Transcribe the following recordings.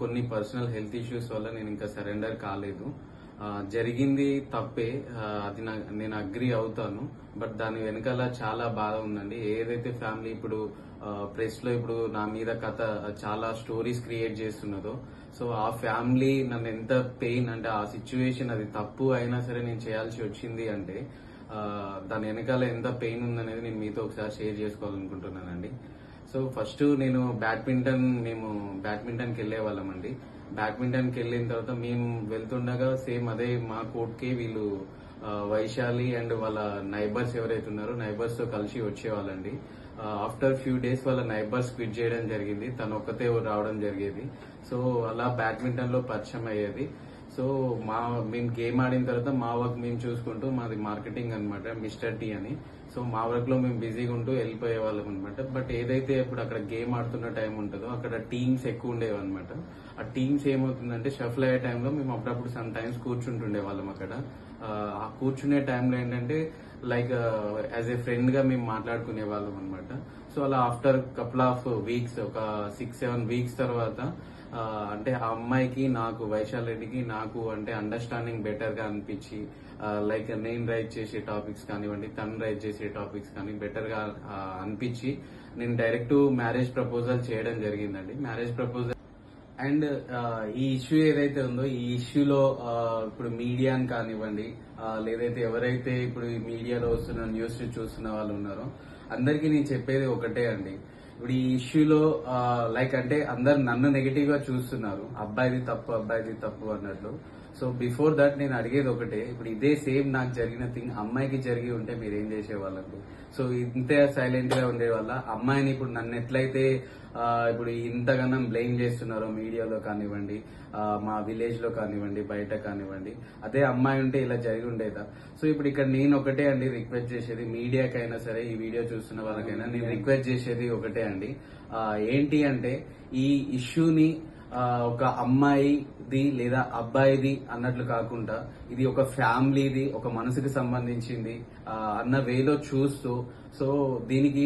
కొన్ని personal health issues వల్ల నేను ఇంకా సరెండర్ కాలేదు ఆ, జరిగింది తప్పే ఆ, అది నా- నేను అగ్రి అవుతాను బట్ దాని వెనకాల చాలా బాధ ఉందండి ఏదైతే ఫ్యామిలీ ఇప్పుడు ప్రెస్ లో ఇప్పుడు నా మీద కథ చాలా స్టోరీస్ క్రియేట్ చేస్తున్నదో సో ఆ ఫ్యామిలీ నన్ను ఎంత పెయిన్ అంటే ఆ సిచ్యువేషన్ అది తప్పు అయినా సరే నేను చేయాల్సి వచ్చింది అంటే ఆ, దాని వెనకాల ఎంత పెయిన్ ఉందనేది నేను మీతో ఒకసారి షేర్ చేసుకోవాలనుకుంటున్నానండి సో ఫస్ట్ నేను బ్యాడ్మింటన్ మేము బ్యాడ్మింటన్కి వెళ్ళే వాళ్ళమండి బ్యాడ్మింటన్కి వెళ్ళిన తర్వాత మేము వెళ్తుండగా సేమ్ అదే మా కోర్ట్కి వీళ్ళు ఆ, వైశాలి అండ్ వాళ్ళ నైబర్స్ ఎవరైతే ఉన్నారో నైబర్స్ తో కలిసి వచ్చేవాళ్ళండి ఆఫ్టర్ ఫ్యూ డేస్ వాళ్ళ నైబర్స్ క్విట్ చేయడం జరిగింది తను ఒక్కతే రావడం జరిగేది సో అలా బ్యాడ్మింటన్ లో పరిచయం అయ్యేది సో మా మేము గేమ్ ఆడిన తర్వాత మా వర్క్ మేము చూసుకుంటూ మాది మార్కెటింగ్ అన్నమాట మిస్టర్ టీ అని సో మా వర్క్ లో మేము బిజీగా ఉంటూ వెళ్ళిపోయే వాళ్ళం అనమాట బట్ ఏదైతే ఇప్పుడు అక్కడ గేమ్ ఆడుతున్న టైం ఉంటుందో అక్కడ టీమ్స్ ఎక్కువ ఉండేవి అనమాట ఆ టీమ్స్ ఏమవుతుందంటే షఫల్ అయ్యే టైంలో మేము అప్పుడప్పుడు సమ్ టైమ్స్ కూర్చుంటుండే వాళ్ళం అక్కడ ఆ, ఆ కూర్చునే టైంలో ఏంటంటే లైక్ యాజ్ ఏ ఫ్రెండ్ గా మేము మాట్లాడుకునే వాళ్ళం అనమాట సో అలా ఆఫ్టర్ కపుల్ ఆఫ్ వీక్స్ ఒక సిక్స్ సెవెన్ వీక్స్ తర్వాత ఆ, అంటే ఆ అమ్మాయికి నాకు వైశాల్ రెడ్డికి నాకు అంటే అండర్స్టాండింగ్ బెటర్ గా అనిపించి లైక్ నేను రైట్ చేసే టాపిక్స్ కానివ్వండి తను రైట్ చేసే టాపిక్స్ కానీ బెటర్ గా ఆ, అనిపించి నేను డైరెక్ట్ మ్యారేజ్ ప్రపోజల్ చేయడం జరిగిందండి మ్యారేజ్ ప్రపోజల్ అండ్ ఈ ఇష్యూ ఏదైతే ఉందో ఈ ఇష్యూలో ఇప్పుడు మీడియాని కానివ్వండి ఆ, లేదైతే ఎవరైతే ఇప్పుడు ఈ మీడియాలో వస్తున్న న్యూస్ చూస్తున్న వాళ్ళు ఉన్నారో అందరికీ నేను చెప్పేది ఒకటే అండి ఇప్పుడు ఈ ఇష్యూలో లైక్ అంటే అందరు నన్ను నెగిటివ్ గా చూస్తున్నారు అబ్బాయిది తప్పు అబ్బాయిది తప్పు అన్నట్లు సో బిఫోర్ దట్ నేను అడిగేది ఒకటే ఇప్పుడు ఇదే సేమ్ నాకు జరిగిన థింగ్ అమ్మాయికి జరిగి ఉంటే మీరు ఏం చేసేవాళ్ళండి సో ఇంతే సైలెంట్ గా ఉండే వల్ల అమ్మాయిని ఇప్పుడు నన్ను ఎట్లయితే ఆ, ఇప్పుడు ఇంతగానం బ్లేమ్ చేస్తున్నారో మీడియాలో కానివ్వండి ఆ, మా విలేజ్ లో కానివ్వండి బయట కానివ్వండి అదే అమ్మాయి ఉంటే ఇలా జరిగి ఉండేదా సో ఇప్పుడు ఇక్కడ నేను ఒకటే అండి రిక్వెస్ట్ చేసేది మీడియాకైనా సరే ఈ వీడియో చూస్తున్న వాళ్ళకైనా నేను రిక్వెస్ట్ చేసేది ఒకటే అండి ఆ, ఏంటి అంటే ఈ ఇష్యూని ఆ, ఒక అమ్మాయిది లేదా అబ్బాయిది అన్నట్లు కాకుండా ఇది ఒక ఫ్యామిలీది ఒక మనసుకి సంబంధించింది ఆ, అన్న వేలో చూస్తూ సో దీనికి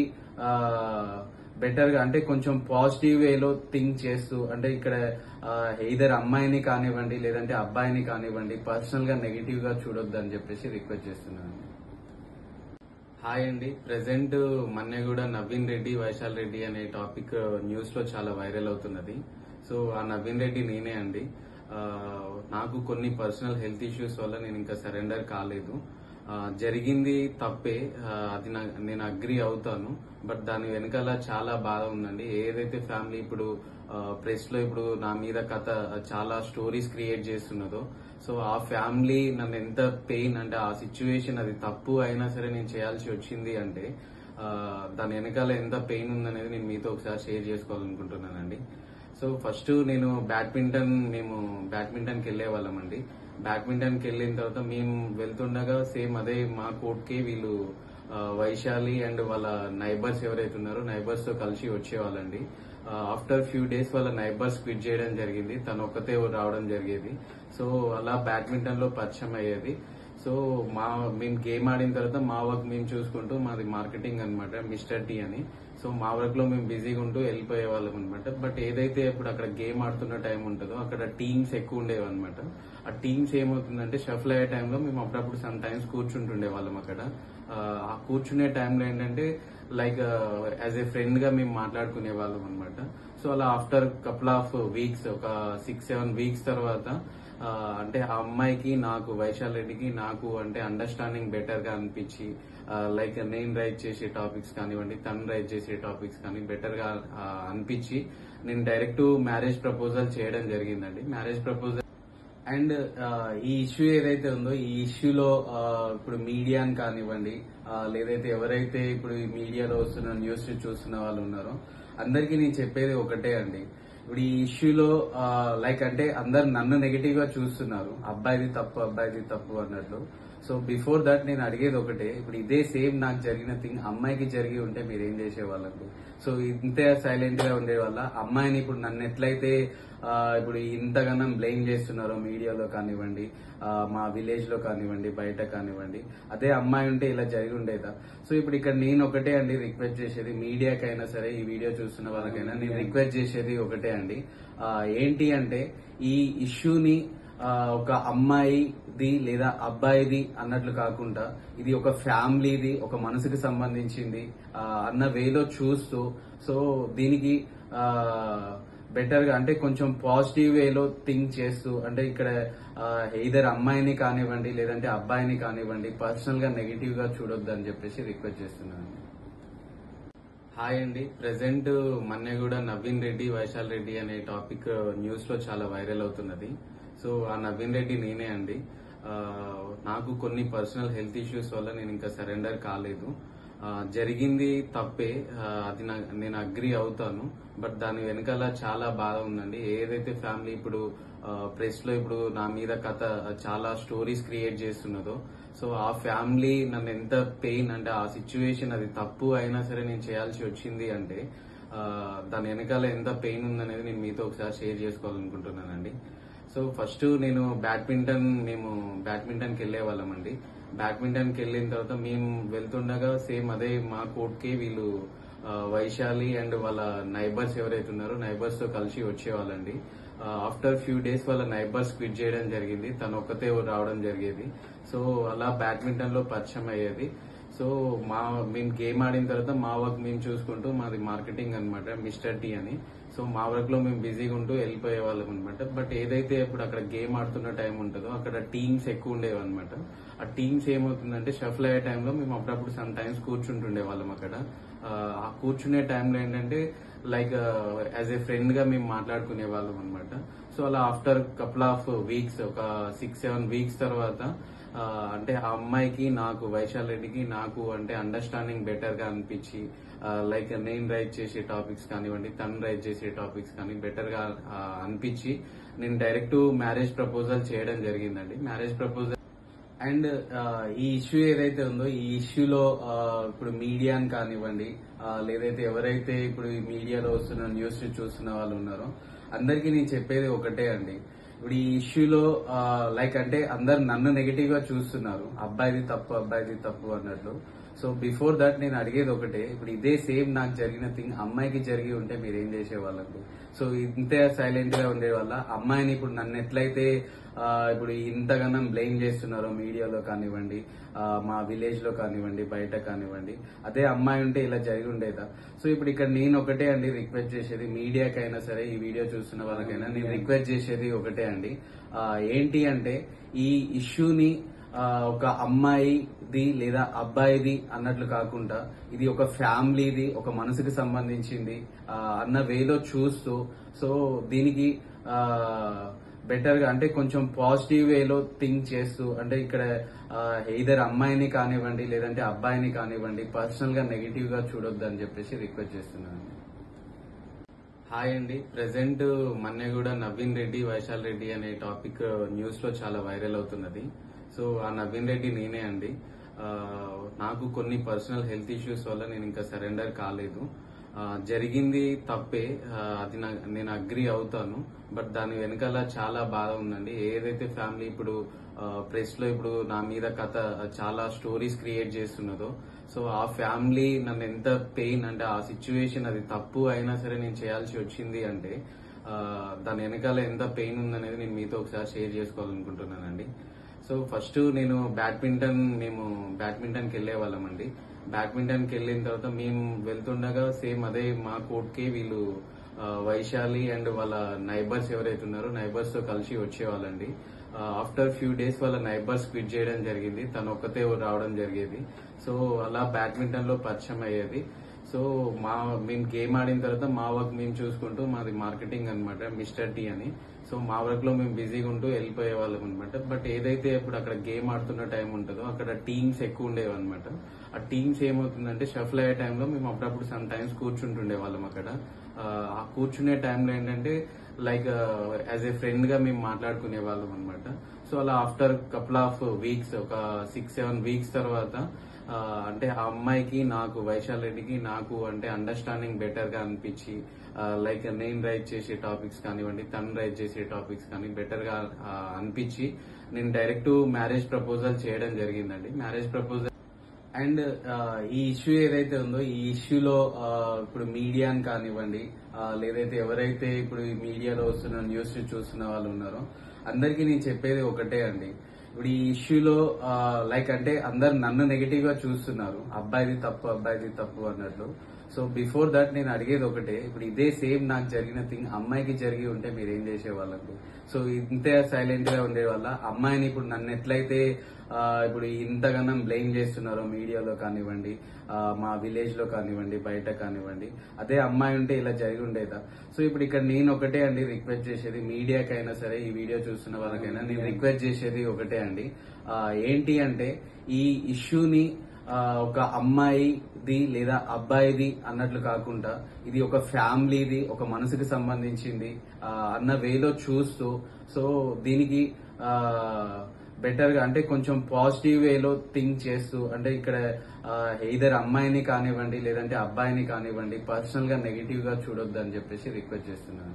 బెటర్ గా అంటే కొంచెం పాజిటివ్ వేలో థింక్ చేస్తూ అంటే ఇక్కడ ఇద్దరు అమ్మాయిని కానివ్వండి లేదంటే అబ్బాయిని కానివ్వండి పర్సనల్ గా నెగిటివ్ గా చూడొద్దు అని చెప్పేసి రిక్వెస్ట్ చేస్తున్నాను హాయ్ అండి ప్రెసెంట్ మొన్నే కూడా నవీన్ రెడ్డి వైశాల్ రెడ్డి అనే టాపిక్ న్యూస్ లో చాలా వైరల్ అవుతున్నది సో ఆ నవీన్ రెడ్డి నేనే అండి ఆ, నాకు కొన్ని పర్సనల్ హెల్త్ ఇష్యూస్ వల్ల నేను ఇంకా సరెండర్ కాలేదు ఆ, జరిగింది తప్పే ఆ, అది నా- నేను అగ్రి అవుతాను బట్ దాని వెనకాల చాలా బాధ ఉందండి ఏదైతే ఫ్యామిలీ ఇప్పుడు ప్రెస్ లో ఇప్పుడు నా మీద కథ చాలా స్టోరీస్ క్రియేట్ చేస్తున్నదో సో ఆ ఫ్యామిలీ నన్ను ఎంత పెయిన్ అంటే ఆ సిచ్యువేషన్ అది తప్పు అయినా సరే నేను చేయాల్సి వచ్చింది అంటే ఆ, దాని వెనకాల ఎంత పెయిన్ ఉందనేది నేను మీతో ఒకసారి షేర్ చేసుకోవాలనుకుంటున్నానండి సో ఫస్ట్ నేను బ్యాడ్మింటన్ మేము బ్యాడ్మింటన్కి వెళ్ళే వాళ్ళమండి బ్యాడ్మింటన్కి వెళ్ళిన తర్వాత మేము వెళ్తుండగా సేమ్ అదే మా కోర్ట్కి వీళ్ళు ఆ, వైశాలి అండ్ వాళ్ళ నైబర్స్ ఎవరైతే ఉన్నారో నైబర్స్ తో కలిసి వచ్చేవాళ్ళండి ఆఫ్టర్ ఫ్యూ డేస్ వాళ్ళ నైబర్స్ క్విట్ చేయడం జరిగింది తను ఒక్కతే రావడం జరిగేది సో అలా బ్యాడ్మింటన్ లో పరిచయం అయ్యేది సో మా మేము గేమ్ ఆడిన తర్వాత మా వర్క్ మేము చూసుకుంటూ మాది మార్కెటింగ్ అన్నమాట మిస్టర్ టీ అని సో మా వర్క్ లో మేము బిజీగా ఉంటూ వెళ్ళిపోయే వాళ్ళం అనమాట బట్ ఏదైతే ఇప్పుడు అక్కడ గేమ్ ఆడుతున్న టైం ఉంటుందో అక్కడ టీమ్స్ ఎక్కువ ఉండేవి అనమాట ఆ టీమ్స్ ఏమవుతుందంటే షఫల్ అయ్యే టైంలో మేము అప్పుడప్పుడు సమ్ టైమ్స్ కూర్చుంటుండే వాళ్ళం అక్కడ ఆ, ఆ కూర్చునే టైంలో ఏంటంటే లైక్ యాజ్ ఏ ఫ్రెండ్ గా మేము మాట్లాడుకునే వాళ్ళం అనమాట సో అలా ఆఫ్టర్ కపుల్ ఆఫ్ వీక్స్ ఒక సిక్స్ సెవెన్ వీక్స్ తర్వాత ఆ, అంటే ఆ అమ్మాయికి నాకు వైశాల్ రెడ్డికి నాకు అంటే అండర్స్టాండింగ్ బెటర్ గా అనిపించి లైక్ నేను రైట్ చేసే టాపిక్స్ కానివ్వండి తను రైట్ చేసే టాపిక్స్ కానీ బెటర్ గా ఆ, అనిపించి నేను డైరెక్ట్ మ్యారేజ్ ప్రపోజల్ చేయడం జరిగిందండి మ్యారేజ్ ప్రపోజల్ అండ్ ఈ ఇష్యూ ఏదైతే ఉందో ఈ ఇష్యూలో ఇప్పుడు మీడియాని కానివ్వండి ఆ, లేదైతే ఎవరైతే ఇప్పుడు ఈ మీడియాలో వస్తున్న న్యూస్ చూస్తున్న వాళ్ళు ఉన్నారో అందరికీ నేను చెప్పేది ఒకటే అండి ఇప్పుడు ఈ ఇష్యూలో లైక్ అంటే అందరు నన్ను నెగిటివ్ గా చూస్తున్నారు అబ్బాయిది తప్పు అబ్బాయిది తప్పు అన్నట్లు సో బిఫోర్ దట్ నేను అడిగేది ఒకటే ఇప్పుడు ఇదే సేమ్ నాకు జరిగిన థింగ్ అమ్మాయికి జరిగి ఉంటే మీరు ఏం చేసేవాళ్ళండి సో ఇంతే సైలెంట్ గా ఉండే వల్ల అమ్మాయిని ఇప్పుడు నన్ను ఎట్లయితే ఆ, ఇప్పుడు ఇంతగానం బ్లేమ్ చేస్తున్నారో మీడియాలో కానివ్వండి ఆ, మా విలేజ్ లో కానివ్వండి బయట కానివ్వండి అదే అమ్మాయి ఉంటే ఇలా జరిగి ఉండేదా సో ఇప్పుడు ఇక్కడ నేను ఒకటే అండి రిక్వెస్ట్ చేసేది మీడియాకైనా సరే ఈ వీడియో చూస్తున్న వాళ్ళకైనా నేను రిక్వెస్ట్ చేసేది ఒకటే అండి ఆ, ఏంటి అంటే ఈ ఇష్యూని ఆ, ఒక అమ్మాయిది లేదా అబ్బాయిది అన్నట్లు కాకుండా ఇది ఒక ఫ్యామిలీది ఒక మనసుకి సంబంధించింది ఆ, అన్న వేలో చూస్తూ సో దీనికి బెటర్ గా అంటే కొంచెం పాజిటివ్ వేలో థింక్ చేస్తూ అంటే ఇక్కడ ఇద్దరు అమ్మాయిని కానివ్వండి లేదంటే అబ్బాయిని కానివ్వండి పర్సనల్ గా నెగిటివ్ గా చూడొద్దు అని చెప్పేసి రిక్వెస్ట్ చేస్తున్నాను హాయ్ అండి ప్రెసెంట్ మన్నెగూడ నవీన్ రెడ్డి వైశాల్ రెడ్డి అనే టాపిక్ న్యూస్ లో చాలా వైరల్ అవుతున్నది సో ఆ నవీన్ రెడ్డి నేనే అండి ఆ, నాకు కొన్ని పర్సనల్ హెల్త్ ఇష్యూస్ వల్ల నేను ఇంకా సరెండర్ కాలేదు ఆ, జరిగింది తప్పే ఆ, అది నా- నేను అగ్రి అవుతాను బట్ దాని వెనకాల చాలా బాధ ఉందండి ఏదైతే ఫ్యామిలీ ఇప్పుడు ప్రెస్ లో ఇప్పుడు నా మీద కథ చాలా స్టోరీస్ క్రియేట్ చేస్తున్నదో సో ఆ ఫ్యామిలీ నన్ను ఎంత పెయిన్ అంటే ఆ సిచ్యువేషన్ అది తప్పు అయినా సరే నేను చేయాల్సి వచ్చింది అంటే ఆ, దాని వెనకాల ఎంత పెయిన్ ఉందనేది నేను మీతో ఒకసారి షేర్ చేసుకోవాలనుకుంటున్నానండి సో ఫస్ట్ నేను బ్యాడ్మింటన్ మేము బ్యాడ్మింటన్కి వెళ్ళే వాళ్ళమండి బ్యాడ్మింటన్కి వెళ్ళిన తర్వాత మేము వెళ్తుండగా సేమ్ అదే మా కోర్ట్కి వీళ్ళు ఆ, వైశాలి అండ్ వాళ్ళ నైబర్స్ ఎవరైతే ఉన్నారో నైబర్స్ తో కలిసి వచ్చేవాళ్ళండి ఆఫ్టర్ ఫ్యూ డేస్ వాళ్ళ నైబర్స్ క్విట్ చేయడం జరిగింది తను ఒక్కతే రావడం జరిగేది సో అలా బ్యాడ్మింటన్ లో పరిచయం అయ్యేది సో మా మేము గేమ్ ఆడిన తర్వాత మా వర్క్ మేము చూసుకుంటూ మాది మార్కెటింగ్ అన్నమాట మిస్టర్ టీ అని సో మా వర్క్ లో మేము బిజీగా ఉంటూ వెళ్ళిపోయే వాళ్ళం అనమాట బట్ ఏదైతే ఇప్పుడు అక్కడ గేమ్ ఆడుతున్న టైం ఉంటుందో అక్కడ టీమ్స్ ఎక్కువ ఉండేవి అనమాట ఆ టీమ్స్ ఏమవుతుందంటే షఫల్ అయ్యే టైంలో మేము అప్పుడప్పుడు సమ్ టైమ్స్ కూర్చుంటుండే వాళ్ళం అక్కడ ఆ, ఆ కూర్చునే టైంలో ఏంటంటే లైక్ యాజ్ ఏ ఫ్రెండ్ గా మేము మాట్లాడుకునే వాళ్ళం అనమాట సో అలా ఆఫ్టర్ కపుల్ ఆఫ్ వీక్స్ ఒక సిక్స్ సెవెన్ వీక్స్ తర్వాత ఆ, అంటే ఆ అమ్మాయికి నాకు వైశాల్ రెడ్డికి నాకు అంటే అండర్స్టాండింగ్ బెటర్ గా అనిపించి లైక్ నేను రైట్ చేసే టాపిక్స్ కానివ్వండి తను రైట్ చేసే టాపిక్స్ కానీ బెటర్ గా ఆ, అనిపించి నేను డైరెక్ట్ మ్యారేజ్ ప్రపోజల్ చేయడం జరిగిందండి మ్యారేజ్ ప్రపోజల్ అండ్ ఈ ఇష్యూ ఏదైతే ఉందో ఈ ఇష్యూలో ఇప్పుడు మీడియాని కానివ్వండి ఆ, లేదైతే ఎవరైతే ఇప్పుడు ఈ మీడియాలో వస్తున్న న్యూస్ చూస్తున్న వాళ్ళు ఉన్నారో అందరికీ నేను చెప్పేది ఒకటే అండి ఇప్పుడు ఈ ఇష్యూలో లైక్ అంటే అందరు నన్ను నెగిటివ్ గా చూస్తున్నారు అబ్బాయిది తప్పు అబ్బాయిది తప్పు అన్నట్లు సో బిఫోర్ దట్ నేను అడిగేది ఒకటే ఇప్పుడు ఇదే సేమ్ నాకు జరిగిన థింగ్ అమ్మాయికి జరిగి ఉంటే మీరు ఏం చేసేవాళ్ళండి సో ఇంతే సైలెంట్ గా ఉండే వల్ల అమ్మాయిని ఇప్పుడు నన్ను ఎట్లయితే ఆ, ఇప్పుడు ఇంతగానం బ్లేమ్ చేస్తున్నారో మీడియాలో కానివ్వండి ఆ, మా విలేజ్ లో కానివ్వండి బయట కానివ్వండి అదే అమ్మాయి ఉంటే ఇలా జరిగి ఉండేదా సో ఇప్పుడు ఇక్కడ నేను ఒకటే అండి రిక్వెస్ట్ చేసేది మీడియాకైనా సరే ఈ వీడియో చూస్తున్న వాళ్ళకైనా నేను రిక్వెస్ట్ చేసేది ఒకటే అండి ఆ, ఏంటి అంటే ఈ ఇష్యూని ఆ, ఒక అమ్మాయిది లేదా అబ్బాయిది అన్నట్లు కాకుండా ఇది ఒక ఫ్యామిలీది ఒక మనసుకి సంబంధించింది ఆ, అన్న వేలో చూస్తూ సో దీనికి బెటర్ గా అంటే కొంచెం పాజిటివ్ వేలో థింక్ చేస్తూ అంటే ఇక్కడ ఇద్దరు అమ్మాయిని కానివ్వండి లేదంటే అబ్బాయిని కానివ్వండి పర్సనల్ గా నెగిటివ్ గా చూడొద్దు అని చెప్పేసి రిక్వెస్ట్ చేస్తున్నాను హాయ్ అండి ప్రెసెంట్ మన్నెగూడ నవీన్ రెడ్డి వైశాల్ రెడ్డి అనే టాపిక్ న్యూస్ లో చాలా వైరల్ అవుతున్నది సో ఆ నవీన్ రెడ్డి నేనే అండి ఆ, నాకు కొన్ని పర్సనల్ హెల్త్ ఇష్యూస్ వల్ల నేను ఇంకా సరెండర్ కాలేదు ఆ, జరిగింది తప్పే ఆ, అది నా- నేను అగ్రి అవుతాను బట్ దాని వెనకాల చాలా బాధ ఉందండి ఏదైతే ఫ్యామిలీ ఇప్పుడు ప్రెస్ లో ఇప్పుడు నా మీద కథ చాలా స్టోరీస్ క్రియేట్ చేస్తున్నదో సో ఆ ఫ్యామిలీ నన్ను ఎంత పెయిన్ అంటే ఆ సిచ్యువేషన్ అది తప్పు అయినా సరే నేను చేయాల్సి వచ్చింది అంటే ఆ, దాని వెనకాల ఎంత పెయిన్ ఉందనేది నేను మీతో ఒకసారి షేర్ చేసుకోవాలనుకుంటున్నానండి సో ఫస్ట్ నేను బ్యాడ్మింటన్ మేము బ్యాడ్మింటన్కి వెళ్ళే వాళ్ళమండి బ్యాడ్మింటన్కి వెళ్ళిన తర్వాత మేము వెళ్తుండగా సేమ్ అదే మా కోర్ట్కి వీళ్ళు ఆ, వైశాలి అండ్ వాళ్ళ నైబర్స్ ఎవరైతే ఉన్నారో నైబర్స్ తో కలిసి వచ్చేవాళ్ళండి ఆఫ్టర్ ఫ్యూ డేస్ వాళ్ళ నైబర్స్ క్విట్ చేయడం జరిగింది తను ఒక్కతే రావడం జరిగేది సో అలా బ్యాడ్మింటన్ లో పరిచయం అయ్యేది సో మా మేము గేమ్ ఆడిన తర్వాత మా వర్క్ మేము చూసుకుంటూ మాది మార్కెటింగ్ అన్నమాట మిస్టర్ టీ అని సో మా వర్క్ లో మేము బిజీగా ఉంటూ వెళ్ళిపోయే వాళ్ళం అనమాట బట్ ఏదైతే ఇప్పుడు అక్కడ గేమ్ ఆడుతున్న టైం ఉంటుందో అక్కడ టీమ్స్ ఎక్కువ ఉండేవి అనమాట ఆ టీమ్స్ ఏమవుతుందంటే షఫల్ అయ్యే టైంలో మేము అప్పుడప్పుడు సమ్ టైమ్స్ కూర్చుంటుండే వాళ్ళం అక్కడ ఆ, ఆ కూర్చునే టైంలో ఏంటంటే లైక్ యాజ్ ఏ ఫ్రెండ్ గా మేము మాట్లాడుకునే వాళ్ళం అనమాట సో అలా ఆఫ్టర్ కపుల్ ఆఫ్ వీక్స్ ఒక సిక్స్ సెవెన్ వీక్స్ తర్వాత ఆ, అంటే ఆ అమ్మాయికి నాకు వైశాల్ రెడ్డికి నాకు అంటే అండర్స్టాండింగ్ బెటర్ గా అనిపించి లైక్ నేను రైట్ చేసే టాపిక్స్ కానివ్వండి తను రైట్ చేసే టాపిక్స్ కానీ బెటర్ గా ఆ, అనిపించి నేను డైరెక్ట్ మ్యారేజ్ ప్రపోజల్ చేయడం జరిగిందండి మ్యారేజ్ ప్రపోజల్ అండ్ ఈ ఇష్యూ ఏదైతే ఉందో ఈ ఇష్యూలో ఇప్పుడు మీడియాని కానివ్వండి ఆ, లేదైతే ఎవరైతే ఇప్పుడు ఈ మీడియాలో వస్తున్న న్యూస్ చూస్తున్న వాళ్ళు ఉన్నారో అందరికీ నేను చెప్పేది ఒకటే అండి ఇప్పుడు ఈ ఇష్యూలో లైక్ అంటే అందరు నన్ను నెగిటివ్ గా చూస్తున్నారు అబ్బాయిది తప్పు అబ్బాయిది తప్పు అన్నట్లు సో బిఫోర్ దట్ నేను అడిగేది ఒకటే ఇప్పుడు ఇదే సేమ్ నాకు జరిగిన థింగ్ అమ్మాయికి జరిగి ఉంటే మీరు ఏం చేసేవాళ్ళండి సో ఇంతే సైలెంట్ గా ఉండేవాళ్ళ అమ్మాయిని ఇప్పుడు నన్ను ఎట్లయితే ఆ, ఇప్పుడు ఇంతగానం బ్లేమ్ చేస్తున్నారో మీడియాలో కానివ్వండి ఆ, మా విలేజ్ లో కానివ్వండి బయట కానివ్వండి అదే అమ్మాయి ఉంటే ఇలా జరిగి ఉండేదా సో ఇప్పుడు ఇక్కడ నేను ఒకటే అండి రిక్వెస్ట్ చేసేది మీడియాకైనా సరే ఈ వీడియో చూస్తున్న వాళ్ళకైనా నేను రిక్వెస్ట్ చేసేది ఒకటే అండి ఆ, ఏంటి అంటే ఈ ఇష్యూని ఆ, ఒక అమ్మాయిది లేదా అబ్బాయిది అన్నట్లు కాకుండా ఇది ఒక ఫ్యామిలీది ఒక మనసుకి సంబంధించింది ఆ, అన్న వేలో చూస్తూ సో దీనికి బెటర్ గా అంటే కొంచెం పాజిటివ్ వేలో థింక్ చేస్తూ అంటే ఇక్కడ ఇద్దరు అమ్మాయిని కానివ్వండి లేదంటే అబ్బాయిని కానివ్వండి పర్సనల్ గా నెగిటివ్ గా చూడొద్దు అని చెప్పేసి రిక్వెస్ట్ చేస్తున్నాను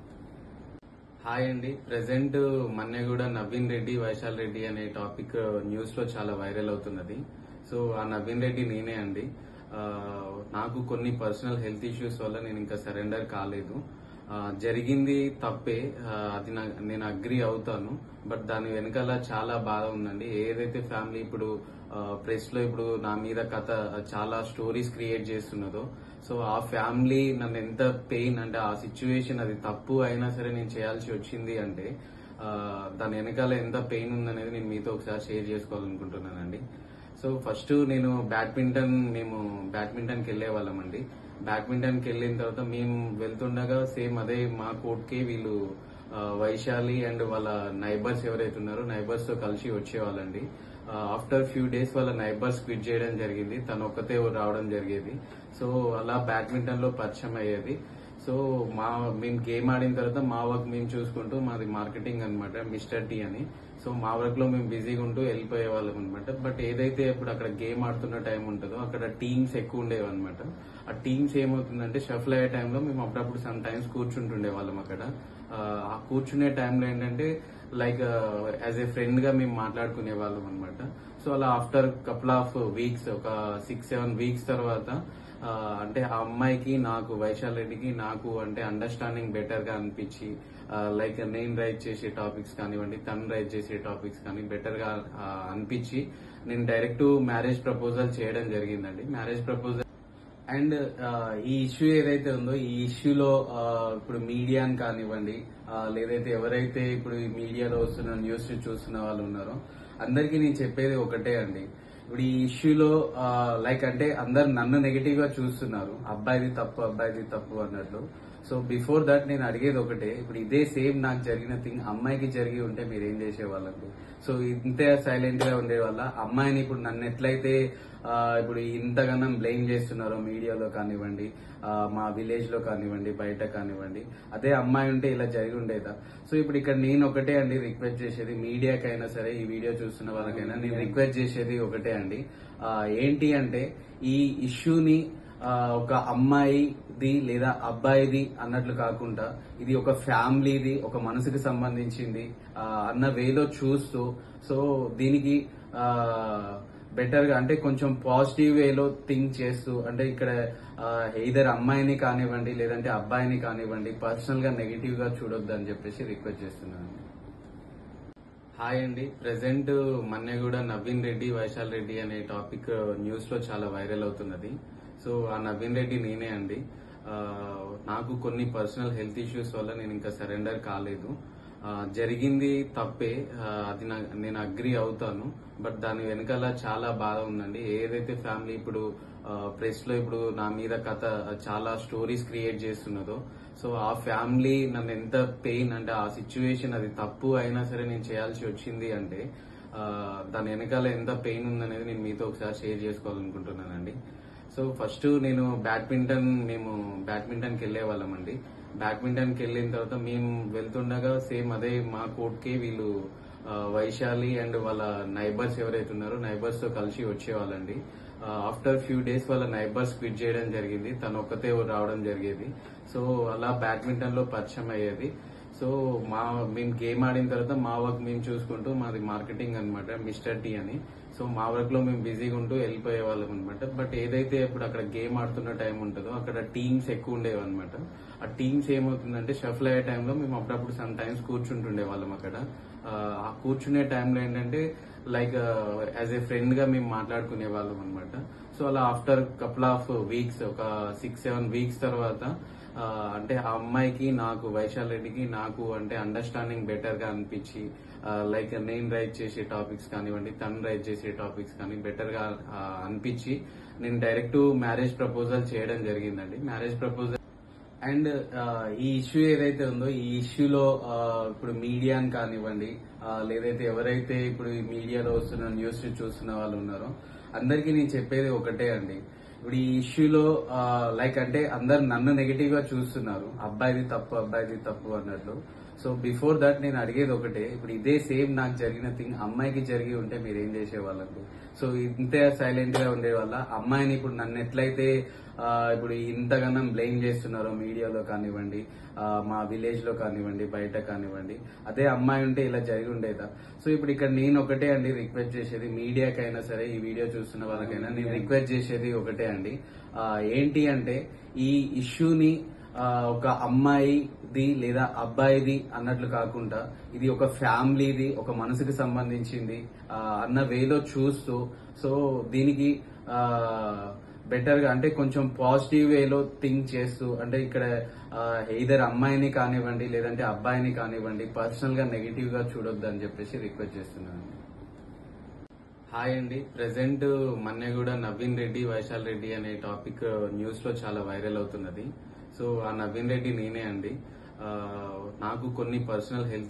హాయ్ అండి ప్రెసెంట్ మొన్నే కూడా నవీన్ రెడ్డి వైశాల్ రెడ్డి అనే టాపిక్ న్యూస్ లో చాలా వైరల్ అవుతున్నది సో ఆ నవీన్ రెడ్డి నేనే అండి ఆ, నాకు కొన్ని పర్సనల్ హెల్త్ ఇష్యూస్ వల్ల నేను ఇంకా సరెండర్ కాలేదు ఆ, జరిగింది తప్పే ఆ, అది నా- నేను అగ్రి అవుతాను బట్ దాని వెనకాల చాలా బాధ ఉందండి ఏదైతే ఫ్యామిలీ ఇప్పుడు ప్రెస్ లో ఇప్పుడు నా మీద కథ చాలా స్టోరీస్ క్రియేట్ చేస్తున్నదో సో ఆ ఫ్యామిలీ నన్ను ఎంత పెయిన్ అంటే ఆ సిచ్యువేషన్ అది తప్పు అయినా సరే నేను చేయాల్సి వచ్చింది అంటే ఆ, దాని వెనకాల ఎంత పెయిన్ ఉందనేది నేను మీతో ఒకసారి షేర్ చేసుకోవాలనుకుంటున్నానండి సో ఫస్ట్ నేను బ్యాడ్మింటన్ మేము బ్యాడ్మింటన్ కి వెళ్లే వాళ్ళం అండి బ్యాడ్మింటన్ కి వెళ్ళిన తర్వాత మేము వెళ్తుండగా సేమ్ అదే మా కోర్ట్ కి వీళ్ళు ఆ, వైశాలి అండ్ వాళ్ళ నైబర్స్ ఎవరైతే ఉన్నారో నైబర్స్ తో కలిసి వచ్చేవాళ్ళండి ఆఫ్టర్ ఫ్యూ డేస్ వాళ్ళ నైబర్స్ క్విట్ చేయడం జరిగింది తను ఒక్కతే రావడం జరిగేది సో అలా బ్యాడ్మింటన్ లో పరిచయం అయ్యేది సో మా మేము గేమ్ ఆడిన తర్వాత మా వర్క్ మేము చూసుకుంటూ మాది మార్కెటింగ్ అన్నమాట మిస్టర్ టీ అని సో మా వర్క్ లో మేము బిజీగా ఉంటూ వెళ్ళిపోయే వాళ్ళం అనమాట బట్ ఏదైతే ఇప్పుడు అక్కడ గేమ్ ఆడుతున్న టైం ఉంటుందో అక్కడ టీమ్స్ ఎక్కువ ఉండేవి అనమాట ఆ టీమ్స్ ఏమవుతుందంటే షఫల్ అయ్యే టైంలో మేము అప్పుడప్పుడు సమ్ టైమ్స్ కూర్చుంటుండే వాళ్ళం అక్కడ ఆ, ఆ కూర్చునే టైంలో ఏంటంటే లైక్ యాజ్ ఏ ఫ్రెండ్ గా మేము మాట్లాడుకునే వాళ్ళం అనమాట సో అలా ఆఫ్టర్ కపుల్ ఆఫ్ వీక్స్ ఒక సిక్స్ సెవెన్ వీక్స్ తర్వాత ఆ, అంటే ఆ అమ్మాయికి నాకు వైశాల్ రెడ్డికి నాకు అంటే అండర్స్టాండింగ్ బెటర్ గా అనిపించి లైక్ నేను రైట్ చేసే టాపిక్స్ కానివ్వండి తను రైట్ చేసే టాపిక్స్ కానీ బెటర్ గా ఆ, అనిపించి నేను డైరెక్ట్ మ్యారేజ్ ప్రపోజల్ చేయడం జరిగిందండి మ్యారేజ్ ప్రపోజల్ అండ్ ఈ ఇష్యూ ఏదైతే ఉందో ఈ ఇష్యూలో ఇప్పుడు మీడియాని కానివ్వండి ఆ, లేదైతే ఎవరైతే ఇప్పుడు ఈ మీడియాలో వస్తున్న న్యూస్ చూస్తున్న వాళ్ళు ఉన్నారో అందరికీ నేను చెప్పేది ఒకటే అండి ఇప్పుడు ఈ ఇష్యూలో లైక్ అంటే అందరు నన్ను నెగిటివ్ గా చూస్తున్నారు అబ్బాయిది తప్పు అబ్బాయిది తప్పు అన్నట్లు సో బిఫోర్ దట్ నేను అడిగేది ఒకటే ఇప్పుడు ఇదే సేమ్ నాకు జరిగిన థింగ్ అమ్మాయికి జరిగి ఉంటే మీరు ఏం చేసేవాళ్ళండి సో ఇంతే సైలెంట్ గా ఉండేవాళ్ళ అమ్మాయిని ఇప్పుడు నన్ను ఎట్లయితే ఆ, ఇప్పుడు ఇంతగానం బ్లేమ్ చేస్తున్నారో మీడియాలో కానివ్వండి ఆ, మా విలేజ్ లో కానివ్వండి బయట కానివ్వండి అదే అమ్మాయి ఉంటే ఇలా జరిగి ఉండేదా సో ఇప్పుడు ఇక్కడ నేను ఒకటే అండి రిక్వెస్ట్ చేసేది మీడియాకైనా సరే ఈ వీడియో చూస్తున్న వాళ్ళకైనా నేను రిక్వెస్ట్ చేసేది ఒకటే అండి ఆ, ఏంటి అంటే ఈ ఇష్యూని ఆ, ఒక అమ్మాయిది లేదా అబ్బాయిది అన్నట్లు కాకుండా ఇది ఒక ఫ్యామిలీది ఒక మనసుకి సంబంధించింది ఆ, అన్న వేలో చూస్తూ సో దీనికి బెటర్ గా అంటే కొంచెం పాజిటివ్ వేలో థింక్ చేస్తూ అంటే ఇక్కడ ఇద్దరు అమ్మాయిని కానివ్వండి లేదంటే అబ్బాయిని కానివ్వండి పర్సనల్ గా నెగిటివ్ గా చూడొద్దు అని చెప్పేసి రిక్వెస్ట్ చేస్తున్నాను హాయ్ అండి ప్రెసెంట్ మొన్నే కూడా నవీన్ రెడ్డి వైశాల్ రెడ్డి అనే టాపిక్ న్యూస్ లో చాలా వైరల్ అవుతున్నది సో ఆ నవీన్ రెడ్డి నేనే అండి ఆ, నాకు కొన్ని పర్సనల్ హెల్త్ ఇష్యూస్ వల్ల నేను ఇంకా సరెండర్ కాలేదు ఆ, జరిగింది తప్పే ఆ, అది నా- నేను అగ్రి అవుతాను బట్ దాని వెనకాల చాలా బాధ ఉందండి ఏదైతే ఫ్యామిలీ ఇప్పుడు ప్రెస్ లో ఇప్పుడు నా మీద కథ చాలా స్టోరీస్ క్రియేట్ చేస్తున్నదో సో ఆ ఫ్యామిలీ నన్ను ఎంత పెయిన్ అంటే ఆ సిచ్యువేషన్ అది తప్పు అయినా సరే నేను చేయాల్సి వచ్చింది అంటే ఆ, దాని వెనకాల ఎంత పెయిన్ ఉందనేది నేను మీతో ఒకసారి షేర్ చేసుకోవాలనుకుంటున్నానండి సో ఫస్ట్ నేను బ్యాడ్మింటన్ మేము బ్యాడ్మింటన్ కి వెళ్లే వాళ్ళం అండి బ్యాడ్మింటన్ కి వెళ్ళిన తర్వాత మేము వెళ్తుండగా సేమ్ అదే మా కోర్ట్ కి వీళ్ళు ఆ, వైశాలి అండ్ వాళ్ళ నైబర్స్ ఎవరైతే ఉన్నారో నైబర్స్ తో కలిసి వచ్చేవాళ్ళండి ఆఫ్టర్ ఫ్యూ డేస్ వాళ్ళ నైబర్స్ క్విట్ చేయడం జరిగింది తను ఒక్కతే రావడం జరిగేది సో అలా బ్యాడ్మింటన్ లో పరిచయం అయ్యేది సో మా మేము గేమ్ ఆడిన తర్వాత మా వర్క్ మేము చూసుకుంటూ మాది మార్కెటింగ్ అన్నమాట మిస్టర్ టీ అని సో మా వర్క్ లో మేము బిజీగా ఉంటూ వెళ్ళిపోయే వాళ్ళం అనమాట బట్ ఏదైతే ఇప్పుడు అక్కడ గేమ్ ఆడుతున్న టైం ఉంటుందో అక్కడ టీమ్స్ ఎక్కువ ఉండేవి అనమాట ఆ టీమ్స్ ఏమవుతుందంటే షఫల్ అయ్యే టైంలో మేము అప్పుడప్పుడు సమ్ టైమ్స్ కూర్చుంటుండే వాళ్ళం అక్కడ ఆ, ఆ కూర్చునే టైంలో ఏంటంటే లైక్ యాజ్ ఏ ఫ్రెండ్ గా మేము మాట్లాడుకునే వాళ్ళం అనమాట సో అలా ఆఫ్టర్ కపుల్ ఆఫ్ వీక్స్ ఒక సిక్స్ సెవెన్ వీక్స్ తర్వాత ఆ, అంటే ఆ అమ్మాయికి నాకు వైశాల్ రెడ్డికి నాకు అంటే అండర్స్టాండింగ్ బెటర్ గా అనిపించి లైక్ నేను రైట్ చేసే టాపిక్స్ కానివ్వండి తను రైట్ చేసే టాపిక్స్ కానీ బెటర్ గా ఆ, అనిపించి నేను డైరెక్ట్ మ్యారేజ్ ప్రపోజల్ చేయడం జరిగిందండి మ్యారేజ్ ప్రపోజల్ అండ్ ఈ ఇష్యూ ఏదైతే ఉందో ఈ ఇష్యూలో ఇప్పుడు మీడియాని కానివ్వండి ఆ, లేదైతే ఎవరైతే ఇప్పుడు ఈ మీడియాలో వస్తున్న న్యూస్ చూస్తున్న వాళ్ళు ఉన్నారో అందరికీ నేను చెప్పేది ఒకటే అండి ఇప్పుడు ఈ ఇష్యూలో లైక్ అంటే అందరు నన్ను నెగిటివ్ గా చూస్తున్నారు అబ్బాయిది తప్పు అబ్బాయిది తప్పు అన్నట్లు సో బిఫోర్ దట్ నేను అడిగేది ఒకటే ఇప్పుడు ఇదే సేమ్ నాకు జరిగిన థింగ్ అమ్మాయికి జరిగి ఉంటే మీరు ఏం చేసేవాళ్ళండి సో ఇంతే సైలెంట్ గా ఉండే వల్ల అమ్మాయిని ఇప్పుడు నన్ను ఎట్లయితే ఆ, ఇప్పుడు ఇంతగానం బ్లేమ్ చేస్తున్నారో మీడియాలో కానివ్వండి ఆ, మా విలేజ్ లో కానివ్వండి బయట కానివ్వండి అదే అమ్మాయి ఉంటే ఇలా జరిగి ఉండేదా సో ఇప్పుడు ఇక్కడ నేను ఒకటే అండి రిక్వెస్ట్ చేసేది మీడియాకైనా సరే ఈ వీడియో చూస్తున్న వాళ్ళకైనా నేను రిక్వెస్ట్ చేసేది ఒకటే అండి ఆ, ఏంటి అంటే ఈ ఇష్యూని ఆ, ఒక అమ్మాయిది లేదా అబ్బాయిది అన్నట్లు కాకుండా ఇది ఒక ఫ్యామిలీది ఒక మనసుకి సంబంధించింది ఆ, అన్న వేలో చూస్తూ సో దీనికి బెటర్ గా అంటే కొంచెం పాజిటివ్ వేలో థింక్ చేస్తూ అంటే ఇక్కడ ఇద్దరు అమ్మాయిని కానివ్వండి లేదంటే అబ్బాయిని కానివ్వండి పర్సనల్ గా నెగిటివ్ గా చూడొద్దు అని చెప్పేసి రిక్వెస్ట్ చేస్తున్నాను హాయ్ అండి ప్రెసెంట్ మన్నెగూడ నవీన్ రెడ్డి వైశాల్ రెడ్డి అనే టాపిక్ న్యూస్ లో చాలా వైరల్ అవుతున్నది సో ఆ నవీన్ రెడ్డి నేనే అండి ఆ, నాకు కొన్ని పర్సనల్ హెల్త్